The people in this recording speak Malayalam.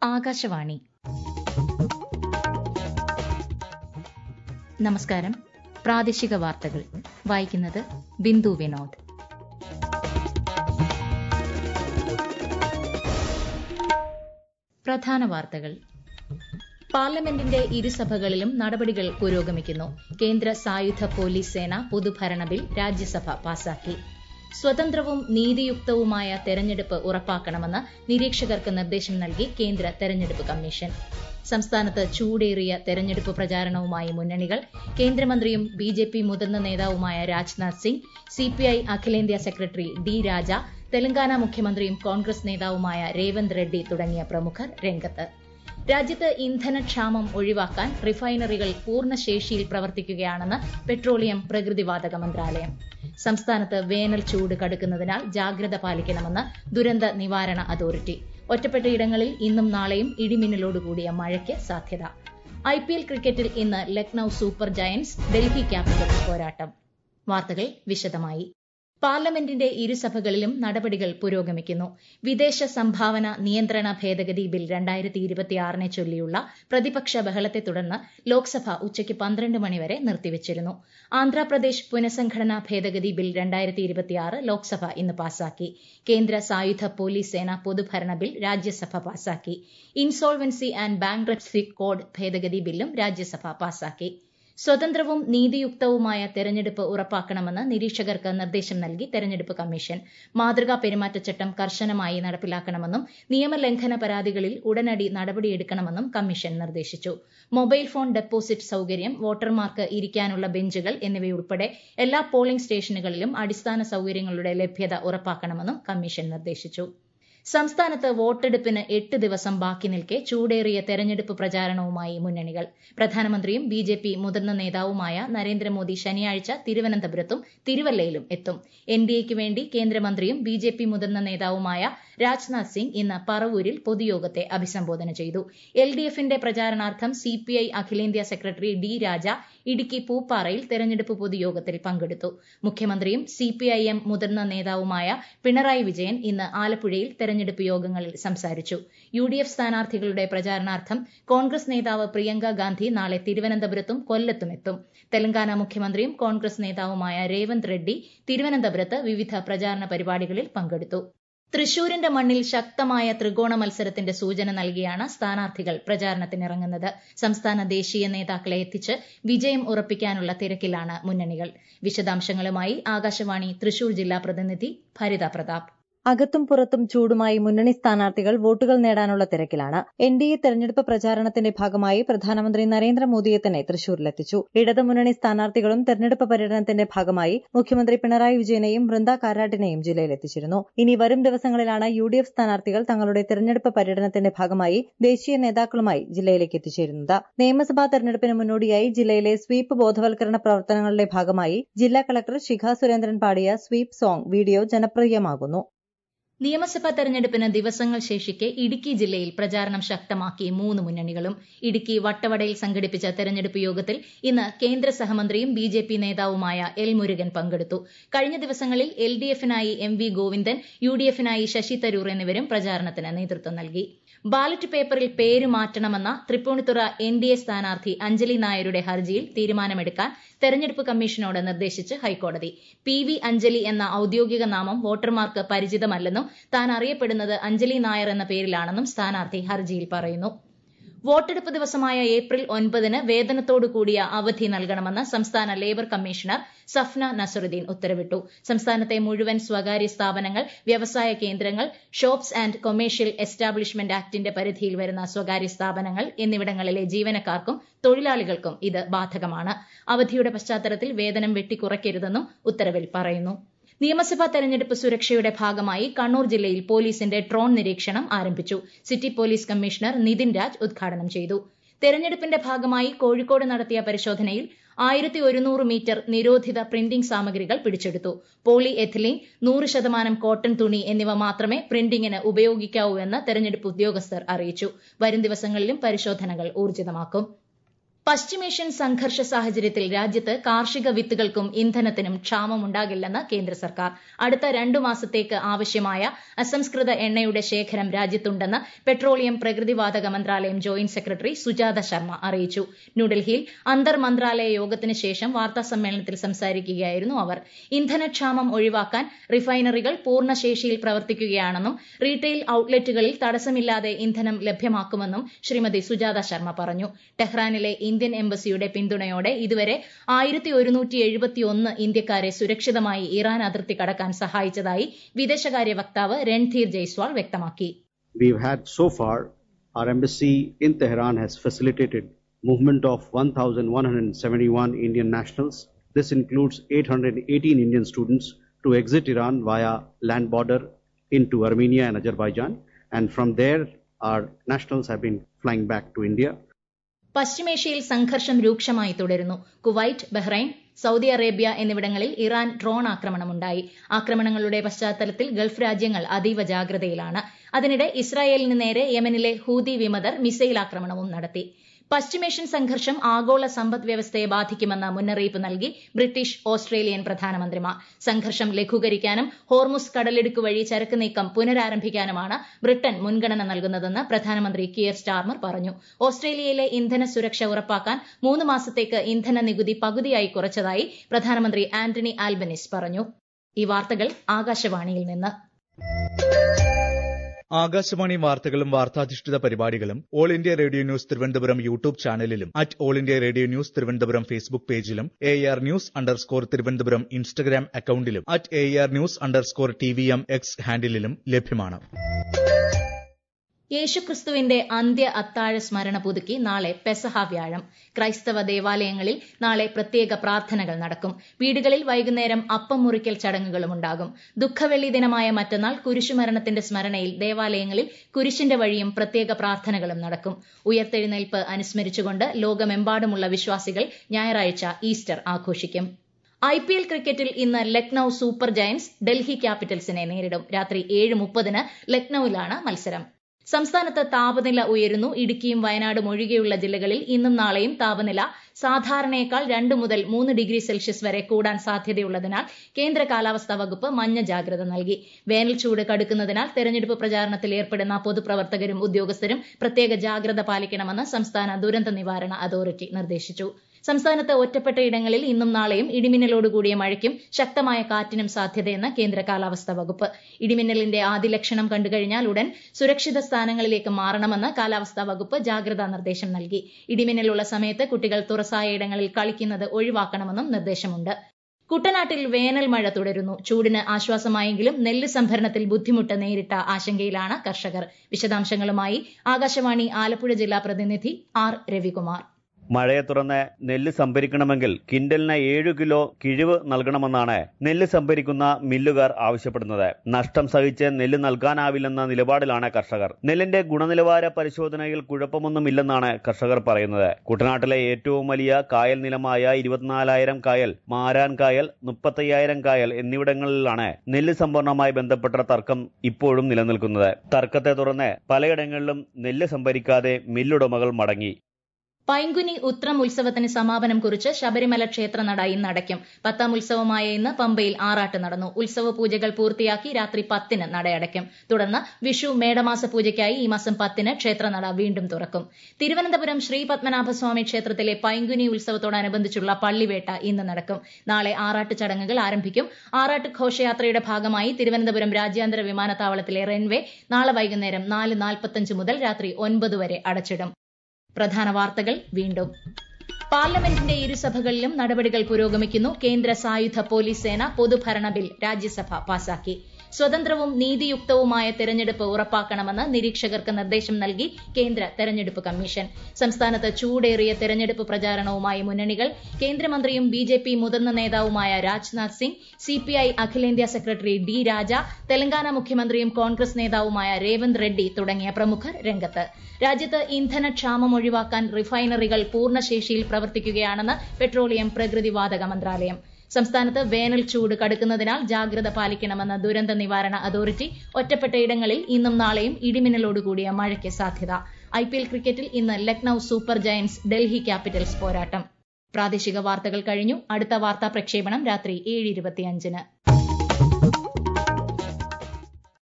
ആകാശവാണി നമസ്കാരം പ്രാദേശിക വാർത്തകൾ വായിക്കുന്നത് ബിന്ദു വിനോദ് പ്രധാന വാർത്തകൾ പാർലമെന്റിന്റെ ഇരുസഭകളിലും നടപടികൾ പുരോഗമിക്കുന്നു കേന്ദ്ര സായുധ പോലീസ് സേന പൊതുഭരണ ബിൽ രാജ്യസഭ പാസാക്കി സ്വതന്ത്രവും നീതിയുക്തവുമായ തെരഞ്ഞെടുപ്പ് ഉറപ്പാക്കണമെന്ന് നിരീക്ഷകർക്ക് നിർദ്ദേശം നൽകി കേന്ദ്ര തെരഞ്ഞെടുപ്പ് കമ്മീഷൻ സംസ്ഥാനത്ത് ചൂടേറിയ തെരഞ്ഞെടുപ്പ് പ്രചാരണവുമായി മുന്നണികൾ കേന്ദ്രമന്ത്രിയും ബി ജെ പി മുതിർന്ന നേതാവുമായ രാജ്നാഥ് സിംഗ് സിപിഐ അഖിലേന്ത്യാ സെക്രട്ടറി ഡി രാജ തെലങ്കാന മുഖ്യമന്ത്രിയും കോൺഗ്രസ് നേതാവുമായ രേവന്ത് റെഡ്ഡി തുടങ്ങിയ പ്രമുഖർ രംഗത്ത് രാജ്യത്ത് ഇന്ധനക്ഷാമം ഒഴിവാക്കാൻ റിഫൈനറികൾ പൂർണ്ണ ശേഷിയിൽ പ്രവർത്തിക്കുകയാണെന്ന് പെട്രോളിയം പ്രകൃതിവാതക മന്ത്രാലയം സംസ്ഥാനത്ത് വേനൽ ചൂട് കടുക്കുന്നതിനാൽ ജാഗ്രത പാലിക്കണമെന്ന് ദുരന്ത നിവാരണ അതോറിറ്റി ഒറ്റപ്പെട്ടയിടങ്ങളിൽ ഇന്നും നാളെയും ഇടിമിന്നലോടുകൂടിയ മഴയ്ക്ക് സാധ്യത ഐ പി എൽ ക്രിക്കറ്റിൽ ഇന്ന് Lucknow Super Giants Delhi Capitals പോരാട്ടം വാർത്തകൾ വിശദമായി പാർലമെന്റിന്റെ ഇരുസഭകളിലും നടപടികൾ പുരോഗമിക്കുന്നു വിദേശ സംഭാവന നിയന്ത്രണ ഭേദഗതി ബിൽ രണ്ടായിരത്തി ഇരുപത്തിയാറിനെ ചൊല്ലിയുള്ള പ്രതിപക്ഷ ബഹളത്തെ തുടർന്ന് ലോക്സഭ ഉച്ചയ്ക്ക് പന്ത്രണ്ട് മണിവരെ നിർത്തിവച്ചിരുന്നു ആന്ധ്രാപ്രദേശ് പുനഃസംഘടനാ ഭേദഗതി ബിൽ രണ്ടായിരത്തി ഇരുപത്തിയാറ് ലോക്സഭ ഇന്ന് പാസാക്കി കേന്ദ്ര സായുധ പോലീസ് സേന പൊതുഭരണ ബിൽ രാജ്യസഭ പാസാക്കി ഇൻസോൾവൻസി ആൻഡ് ബാങ്ക്രപ്സി കോഡ് ഭേദഗതി ബില്ലും രാജ്യസഭ പാസാക്കി സ്വതന്ത്രവും നീതിയുക്തവുമായ തെരഞ്ഞെടുപ്പ് ഉറപ്പാക്കണമെന്ന് നിരീക്ഷകർക്ക് നിർദ്ദേശം നൽകി തെരഞ്ഞെടുപ്പ് കമ്മീഷൻ മാതൃകാ പെരുമാറ്റച്ചട്ടം കർശനമായി നടപ്പിലാക്കണമെന്നും നിയമലംഘന പരാതികളിൽ ഉടനടി നടപടിയെടുക്കണമെന്നും കമ്മീഷൻ നിർദ്ദേശിച്ചു മൊബൈൽ ഫോൺ ഡെപ്പോസിറ്റ് സൌകര്യം വോട്ടർമാർക്ക് ഇരിക്കാനുള്ള ബെഞ്ചുകൾ എന്നിവയുൾപ്പെടെ എല്ലാ പോളിംഗ് സ്റ്റേഷനുകളിലും അടിസ്ഥാന സൌകര്യങ്ങളുടെ ലഭ്യത ഉറപ്പാക്കണമെന്നും കമ്മീഷൻ നിർദ്ദേശിച്ചു സംസ്ഥാനത്ത് വോട്ടെടുപ്പിന് എട്ട് ദിവസം ബാക്കി നിൽക്കെ ചൂടേറിയ തെരഞ്ഞെടുപ്പ് പ്രചാരണവുമായി മുന്നണികൾ പ്രധാനമന്ത്രിയും ബി ജെ പി മുതിർന്ന നേതാവുമായ നരേന്ദ്രമോദി ശനിയാഴ്ച തിരുവനന്തപുരത്തും തിരുവല്ലയിലും എത്തും എൻ ഡി എക്ക് വേണ്ടി കേന്ദ്രമന്ത്രിയും ബി ജെ പി മുതിർന്ന നേതാവുമായ രാജ്നാഥ് സിംഗ് ഇന്ന് പറവൂരിൽ പൊതുയോഗത്തെ അഭിസംബോധന ചെയ്തു എൽ ഡി എഫിന്റെ പ്രചാരണാർത്ഥം സി പി ഐ അഖിലേന്ത്യാ സെക്രട്ടറി ഡി രാജ ഇടുക്കി പൂപ്പാറയിൽ തെരഞ്ഞെടുപ്പ് പൊതുയോഗത്തിൽ പങ്കെടുത്തു മുഖ്യമന്ത്രിയും സി പി ഐ എം മുതിർന്ന നേതാവുമായ പിണറായി വിജയൻ ഇന്ന് ആലപ്പുഴയിൽ തെരഞ്ഞെടുപ്പ് യോഗങ്ങളിൽ സംസാരിച്ചു യു ഡി എഫ് സ്ഥാനാർത്ഥികളുടെ പ്രചാരണാർത്ഥം കോൺഗ്രസ് നേതാവ് പ്രിയങ്ക ഗാന്ധി നാളെ തിരുവനന്തപുരത്തും കൊല്ലത്തും എത്തും തെലങ്കാന മുഖ്യമന്ത്രിയും കോൺഗ്രസ് നേതാവുമായ രേവന്ത് റെഡ്ഡി തിരുവനന്തപുരത്ത് വിവിധ പ്രചാരണ പരിപാടികളിൽ പങ്കെടുത്തു തൃശൂരിന്റെ മണ്ണിൽ ശക്തമായ ത്രികോണ മത്സരത്തിന്റെ സൂചന നൽകിയാണ് സ്ഥാനാർത്ഥികൾ പ്രചാരണത്തിനിറങ്ങുന്നത് സംസ്ഥാന ദേശീയ നേതാക്കളെ എത്തിച്ച് വിജയം ഉറപ്പിക്കാനുള്ള തിരക്കിലാണ് മുന്നണികൾ വിശദാംശങ്ങളുമായി ആകാശവാണി തൃശൂർ ജില്ലാ പ്രതിനിധി ഭരിത പ്രതാപ് അകത്തും പുറത്തും ചൂടുമായി മുന്നണി സ്ഥാനാർത്ഥികൾ വോട്ടുകൾ നേടാനുള്ള തിരക്കിലാണ് എൻ ഡി എ തെരഞ്ഞെടുപ്പ് പ്രചാരണത്തിന്റെ ഭാഗമായി പ്രധാനമന്ത്രി നരേന്ദ്രമോദിയെ തന്നെ തൃശൂരിലെത്തിച്ചു ഇടതുമുന്നണി സ്ഥാനാർത്ഥികളും തെരഞ്ഞെടുപ്പ് പര്യടനത്തിന്റെ ഭാഗമായി മുഖ്യമന്ത്രി പിണറായി വിജയനെയും വൃന്ദ കാരാട്ടിനെയും ജില്ലയിലെത്തിച്ചിരുന്നു ഇനി വരും ദിവസങ്ങളിലാണ് യു ഡി എഫ് സ്ഥാനാർത്ഥികൾ തങ്ങളുടെ തെരഞ്ഞെടുപ്പ് പര്യടനത്തിന്റെ ഭാഗമായി ദേശീയ നേതാക്കളുമായി ജില്ലയിലേക്ക് എത്തിച്ചേരുന്നത് നിയമസഭാ തെരഞ്ഞെടുപ്പിന് മുന്നോടിയായി ജില്ലയിലെ സ്വീപ്പ് ബോധവൽക്കരണ പ്രവർത്തനങ്ങളുടെ ഭാഗമായി ജില്ലാ കളക്ടർ ശിഖ സുരേന്ദ്രൻ പാടിയ സ്വീപ്പ് സോങ് വീഡിയോ ജനപ്രിയമാകുന്നു നിയമസഭാ തെരഞ്ഞെടുപ്പിന് ദിവസങ്ങൾ ശേഷിക്കെ ഇടുക്കി ജില്ലയിൽ പ്രചാരണം ശക്തമാക്കി മൂന്ന് മുന്നണികളും ഇടുക്കി വട്ടവടയിൽ സംഘടിപ്പിച്ച തെരഞ്ഞെടുപ്പ് യോഗത്തിൽ ഇന്ന് കേന്ദ്ര സഹമന്ത്രിയും ബി ജെ പി നേതാവുമായ എൽ മുരുകൻ പങ്കെടുത്തു കഴിഞ്ഞ ദിവസങ്ങളിൽ എൽ ഡി എഫിനായി M V Govindan U D എഫിനായി ശശി തരൂർ എന്നിവരും പ്രചാരണത്തിന് നേതൃത്വം നൽകി ബാലറ്റ് പേപ്പറിൽ പേര് മാറ്റണമെന്ന തൃപ്പൂണിത്തുറ എൻ ഡി എ സ്ഥാനാർത്ഥി അഞ്ജലി നായരുടെ ഹർജിയിൽ തീരുമാനമെടുക്കാൻ തെരഞ്ഞെടുപ്പ് കമ്മീഷനോട് നിർദ്ദേശിച്ച് ഹൈക്കോടതി പി വി അഞ്ജലി എന്ന ഔദ്യോഗിക നാമം വോട്ടർമാർക്ക് പരിചിതമല്ലെന്നും താൻ അറിയപ്പെടുന്നത് അഞ്ജലി നായർ എന്ന പേരിലാണെന്നും സ്ഥാനാർത്ഥി ഹർജിയിൽ പറയുന്നു വോട്ടെടുപ്പ് ദിവസമായ ഏപ്രിൽ ഒൻപതിന് വേതനത്തോടു കൂടിയ അവധി നൽകണമെന്ന് സംസ്ഥാന ലേബർ കമ്മീഷണർ സഫ്ന നസറുദ്ദീൻ ഉത്തരവിട്ടു സംസ്ഥാനത്തെ മുഴുവൻ സ്വകാര്യ സ്ഥാപനങ്ങൾ വ്യവസായ കേന്ദ്രങ്ങൾ ഷോപ്സ് ആൻഡ് കൊമേഴ്ഷ്യൽ എസ്റ്റാബ്ലിഷ്മെന്റ് ആക്ടിന്റെ പരിധിയിൽ വരുന്ന സ്വകാര്യ സ്ഥാപനങ്ങൾ എന്നിവിടങ്ങളിലെ ജീവനക്കാർക്കും തൊഴിലാളികൾക്കും ഇത് ബാധകമാണ് അവധിയുടെ പശ്ചാത്തലത്തിൽ വേതനം വെട്ടിക്കുറയ്ക്കരുതെന്നും ഉത്തരവിൽ പറയുന്നു നിയമസഭാ തെരഞ്ഞെടുപ്പ് സുരക്ഷയുടെ ഭാഗമായി കണ്ണൂർ ജില്ലയിൽ പോലീസിന്റെ ഡ്രോൺ നിരീക്ഷണം ആരംഭിച്ചു city police commissioner Nitin Raj ഉദ്ഘാടനം ചെയ്തു തെരഞ്ഞെടുപ്പിന്റെ ഭാഗമായി കോഴിക്കോട് നടത്തിയ പരിശോധനയിൽ ആയിരത്തി ഒരുന്നൂറ് മീറ്റർ നിരോധിത പ്രിന്റിംഗ് സാമഗ്രികൾ പിടിച്ചെടുത്തു പോളി എഥിലീൻ നൂറ് ശതമാനം കോട്ടൺ തുണി എന്നിവ മാത്രമേ പ്രിന്റിംഗിന് ഉപയോഗിക്കാവൂ എന്ന് തെരഞ്ഞെടുപ്പ് ഉദ്യോഗസ്ഥർ അറിയിച്ചു വരും ദിവസങ്ങളിലും പരിശോധനകൾ ഊർജിതമാക്കും പശ്ചിമേഷ്യൻ സംഘർഷ സാഹചര്യത്തിൽ രാജ്യത്ത് കാർഷിക വിത്തുകൾക്കും ഇന്ധനത്തിനും ക്ഷാമമുണ്ടാകില്ലെന്ന് കേന്ദ്ര സർക്കാർ അടുത്ത രണ്ടു മാസത്തേക്ക് ആവശ്യമായ അസംസ്കൃത എണ്ണയുടെ ശേഖരം രാജ്യത്തുണ്ടെന്ന് പെട്രോളിയം പ്രകൃതിവാതക മന്ത്രാലയം ജോയിന്റ് സെക്രട്ടറി സുജാത ശർമ്മ അറിയിച്ചു ന്യൂഡൽഹിയിൽ അന്തർ മന്ത്രാലയ യോഗത്തിന് ശേഷം വാർത്താ സമ്മേളനത്തിൽ സംസാരിക്കുകയായിരുന്നു അവർ ഇന്ധനക്ഷാമം ഒഴിവാക്കാൻ റിഫൈനറികൾ പൂർണ്ണശേഷിയിൽ പ്രവർത്തിക്കുകയാണെന്നും റീറ്റെയിൽ ഔട്ട്ലെറ്റുകളിൽ തടസ്സമില്ലാതെ ഇന്ധനം ലഭ്യമാക്കുമെന്നും ശ്രീമതി സുജാത ശർമ്മ പറഞ്ഞു ടെഹ്റാനിലെ ഇന്ത്യൻ എംബസിയുടെ പിന്തുണയോടെ ഇതുവരെ ആയിരത്തി ഒരുന്നൂറ്റി എഴുപത്തിയൊന്ന് ഇന്ത്യക്കാരെ സുരക്ഷിതമായി ഇറാൻ അതിർത്തി കടക്കാൻ സഹായിച്ചതായി വിദേശകാര്യ വക്താവ് രൺധീർ ജയ്സ്വാൾ വ്യക്തമാക്കി We've had so far, our embassy in Tehran has facilitated movement of 1,171 Indian nationals. This includes 818 Indian students to exit Iran via land border into Armenia and Azerbaijan. And from there, our nationals have been flying back to India. പശ്ചിമേഷ്യയിൽ സംഘർഷം രൂക്ഷമായി തുടരുന്നു കുവൈറ്റ് ബഹ്റൈൻ സൌദി അറേബ്യ എന്നിവിടങ്ങളിൽ ഇറാൻ ഡ്രോൺ ആക്രമണമുണ്ടായി ആക്രമണങ്ങളുടെ പശ്ചാത്തലത്തിൽ ഗൾഫ് രാജ്യങ്ങൾ അതീവ ജാഗ്രതയിലാണ് അതിനിടെ ഇസ്രായേലിന് നേരെ യമനിലെ ഹൂതി വിമതർ മിസൈൽ ആക്രമണവും നടത്തി പശ്ചിമേഷ്യൻ സംഘർഷം ആഗോള സമ്പദ് വ്യവസ്ഥയെ ബാധിക്കുമെന്ന മുന്നറിയിപ്പ് നൽകി ബ്രിട്ടീഷ് ഓസ്ട്രേലിയൻ പ്രധാനമന്ത്രിമാർ സംഘർഷം ലഘൂകരിക്കാനും ഹോർമുസ് കടലിടുക്ക് വഴി ചരക്ക് നീക്കം പുനരാരംഭിക്കാനുമാണ് ബ്രിട്ടൻ മുൻഗണന നൽകുന്നതെന്ന് പ്രധാനമന്ത്രി കിയർ സ്റ്റാർമർ പറഞ്ഞു ഓസ്ട്രേലിയയിലെ ഇന്ധന സുരക്ഷ ഉറപ്പാക്കാൻ മൂന്ന് മാസത്തേക്ക് ഇന്ധന നികുതി പകുതിയായി കുറച്ചതായി പ്രധാനമന്ത്രി ആന്റണി ആൽബനിസ് പറഞ്ഞു ഈ വാർത്തകൾ ആകാശവാണിയിൽ നിന്ന് ആകാശവാണി വാർത്തകളും വാർത്താധിഷ്ഠിത പരിപാടികളും All India Radio News Thiruvananthapuram YouTube ചാനലിലും at All India Radio News Thiruvananthapuram Facebook പേജിലും A R news underscore Thiruvananthapuram Instagram അക്കൌണ്ടിലും at A R news underscore T V M X ഹാൻഡിലും ലഭ്യമാണ് യേശുക്രിസ്തുവിന്റെ അന്ത്യ അത്താഴ സ്മരണ പുതുക്കി നാളെ പെസഹ വ്യാഴം ക്രൈസ്തവ ദേവാലയങ്ങളിൽ നാളെ പ്രത്യേക പ്രാർത്ഥനകൾ നടക്കും വീടുകളിൽ വൈകുന്നേരം അപ്പം മുറിക്കൽ ചടങ്ങുകളും ഉണ്ടാകും ദുഃഖവെള്ളി ദിനമായ മറ്റന്നാൾ കുരിശുമരണത്തിന്റെ സ്മരണയിൽ ദേവാലയങ്ങളിൽ കുരിശിന്റെ വഴിയും പ്രത്യേക പ്രാർത്ഥനകളും നടക്കും ഉയർത്തെഴുന്നേൽപ്പ് അനുസ്മരിച്ചുകൊണ്ട് ലോകമെമ്പാടുമുള്ള വിശ്വാസികൾ ഞായറാഴ്ച ഈസ്റ്റർ ആഘോഷിക്കും ഐ പി എൽ ക്രിക്കറ്റിൽ ഇന്ന് ലക്നൌ സൂപ്പർ ജയന്റ്സ് ഡൽഹി ക്യാപിറ്റൽസിനെ നേരിടും രാത്രി ഏഴ് മുപ്പതിന് ലക്നൌവിലാണ് മത്സരം സംസ്ഥാനത്ത് താപനില ഉയരുന്നു ഇടുക്കിയും വയനാടും ഒഴികെയുള്ള ജില്ലകളിൽ ഇന്നും നാളെയും താപനില സാധാരണയേക്കാൾ രണ്ട് മുതൽ മൂന്ന് ഡിഗ്രി സെൽഷ്യസ് വരെ കൂടാൻ സാധ്യതയുള്ളതിനാൽ കേന്ദ്ര കാലാവസ്ഥാ വകുപ്പ് മഞ്ഞ ജാഗ്രത നൽകി വേനൽ ചൂട് കടുക്കുന്നതിനാൽ തെരഞ്ഞെടുപ്പ് പ്രചാരണത്തിൽ ഏർപ്പെടുന്ന പൊതുപ്രവർത്തകരും ഉദ്യോഗസ്ഥരും പ്രത്യേക ജാഗ്രത പാലിക്കണമെന്ന് സംസ്ഥാന ദുരന്ത നിവാരണ അതോറിറ്റി നിർദ്ദേശിച്ചു സംസ്ഥാനത്ത് ഒറ്റപ്പെട്ട ഇടങ്ങളിൽ ഇന്നും നാളെയും ഇടിമിന്നലോടുകൂടിയ മഴയ്ക്കും ശക്തമായ കാറ്റിനും സാധ്യതയെന്ന് കേന്ദ്ര കാലാവസ്ഥാ വകുപ്പ് ഇടിമിന്നലിന്റെ ആദ്യ ലക്ഷണം കണ്ടുകഴിഞ്ഞാൽ ഉടൻ സുരക്ഷിത സ്ഥാനങ്ങളിലേക്ക് മാറണമെന്ന് കാലാവസ്ഥാ വകുപ്പ് ജാഗ്രതാ നിർദ്ദേശം നൽകി ഇടിമിന്നലുള്ള സമയത്ത് കുട്ടികൾ തുറസായ ഇടങ്ങളിൽ കളിക്കുന്നത് ഒഴിവാക്കണമെന്നും നിർദ്ദേശമുണ്ട് കുട്ടനാട്ടിൽ വേനൽ മഴ തുടരുന്നു ചൂടിന് ആശ്വാസമായെങ്കിലും നെല്ല് സംഭരണത്തിൽ ബുദ്ധിമുട്ട് നേരിട്ട ആശങ്കയിലാണ് കർഷകർ വിശദാംശങ്ങളുമായി ആകാശവാണി ആലപ്പുഴ ജില്ലാ പ്രതിനിധി ആർ രവികുമാർ മഴയെ തുടർന്ന് നെല്ല് സംഭരിക്കണമെങ്കിൽ കിൻഡലിന് ഏഴു കിലോ കിഴിവ് നൽകണമെന്നാണ് നെല്ല് സംഭരിക്കുന്ന മില്ലുകാർ ആവശ്യപ്പെടുന്നത് നഷ്ടം സഹിച്ച് നെല്ല് നൽകാനാവില്ലെന്ന നിലപാടിലാണ് കർഷകർ നെല്ലിന്റെ ഗുണനിലവാര പരിശോധനയിൽ കുഴപ്പമൊന്നുമില്ലെന്നാണ് കർഷകർ പറയുന്നത് കുട്ടനാട്ടിലെ ഏറ്റവും വലിയ കായൽ നിലമായ ഇരുപത്തിനാലായിരം കായൽ മാരാൻ കായൽ മുപ്പത്തയ്യായിരം കായൽ എന്നിവിടങ്ങളിലാണ് നെല്ല് സംഭരണവുമായി ബന്ധപ്പെട്ട തർക്കം ഇപ്പോഴും നിലനിൽക്കുന്നത് തർക്കത്തെ തുടർന്ന് പലയിടങ്ങളിലും നെല്ല് സംഭരിക്കാതെ മില്ലുടമകൾ മടങ്ങി പൈങ്കുനി ഉത്രം ഉത്സവത്തിന് സമാപനം കുറിച്ച് ശബരിമല ക്ഷേത്രനട ഇന്ന് അടയ്ക്കും പത്താം ഉത്സവമായ ഇന്ന് പമ്പയിൽ ആറാട്ട് നടന്നു ഉത്സവ പൂജകൾ പൂർത്തിയാക്കി രാത്രി പത്തിന് നടയടയ്ക്കും തുടർന്ന് വിഷു മേടമാസ പൂജയ്ക്കായി ഈ മാസം പത്തിന് ക്ഷേത്രനട വീണ്ടും തുറക്കും തിരുവനന്തപുരം ശ്രീ പത്മനാഭസ്വാമി ക്ഷേത്രത്തിലെ പൈങ്കുനി ഉത്സവത്തോടനുബന്ധിച്ചുള്ള പള്ളിവേട്ട ഇന്ന് നടക്കും നാളെ ആറാട്ട് ചടങ്ങുകൾ ആരംഭിക്കും ആറാട്ട് ഘോഷയാത്രയുടെ ഭാഗമായി തിരുവനന്തപുരം രാജ്യാന്തര വിമാനത്താവളത്തിലെ റൺവേ നാളെ വൈകുന്നേരം നാല് നാൽപ്പത്തഞ്ച് മുതൽ രാത്രി ഒൻപത് വരെ അടച്ചിടും പ്രധാന വാർത്തകൾ വീണ്ടും പാർലമെന്റിന്റെ ഇരുസഭകളിലും നടപടികൾ പുരോഗമിക്കുന്നു കേന്ദ്ര സായുധ പോലീസ് സേന പൊതുഭരണ ബിൽ രാജ്യസഭ പാസാക്കി സ്വതന്ത്രവും നീതിയുക്തവുമായ തെരഞ്ഞെടുപ്പ് ഉറപ്പാക്കണമെന്ന് നിരീക്ഷകർക്ക് നിർദ്ദേശം നൽകി കേന്ദ്ര തെരഞ്ഞെടുപ്പ് കമ്മീഷൻ സംസ്ഥാനത്ത് ചൂടേറിയ തെരഞ്ഞെടുപ്പ് പ്രചാരണവുമായി മുന്നണികൾ കേന്ദ്രമന്ത്രിയും ബി ജെ പി മുതിർന്ന നേതാവുമായ Rajnath Singh C P I അഖിലേന്ത്യാ സെക്രട്ടറി ഡി രാജ തെലങ്കാന മുഖ്യമന്ത്രിയും കോൺഗ്രസ് നേതാവുമായ രേവന്ത് റെഡ്ഡി തുടങ്ങിയ പ്രമുഖർ രംഗത്ത് രാജ്യത്ത് ഇന്ധനക്ഷാമം ഒഴിവാക്കാൻ റിഫൈനറികൾ പൂർണ്ണശേഷിയിൽ പ്രവർത്തിക്കുകയാണെന്ന് പെട്രോളിയം പ്രകൃതിവാതക മന്ത്രാലയം സംസ്ഥാനത്ത് വേനൽ ചൂട് കടുക്കുന്നതിനാൽ ജാഗ്രത പാലിക്കണമെന്ന ദുരന്ത നിവാരണ അതോറിറ്റി ഒറ്റപ്പെട്ട ഇടങ്ങളിൽ ഇന്നും നാളെയും ഇടിമിന്നലോടുകൂടിയ മഴയ്ക്ക് സാധ്യത ഐ പി എൽ ക്രിക്കറ്റിൽ ഇന്ന് Lucknow Super Giants Delhi Capitals പോരാട്ടം പ്രാദേശിക വാർത്തകൾ കഴിഞ്ഞു അടുത്ത വാർത്താ പ്രക്ഷേപണം രാത്രി ഏഴ് ഇരുപത്തിയഞ്ചിന്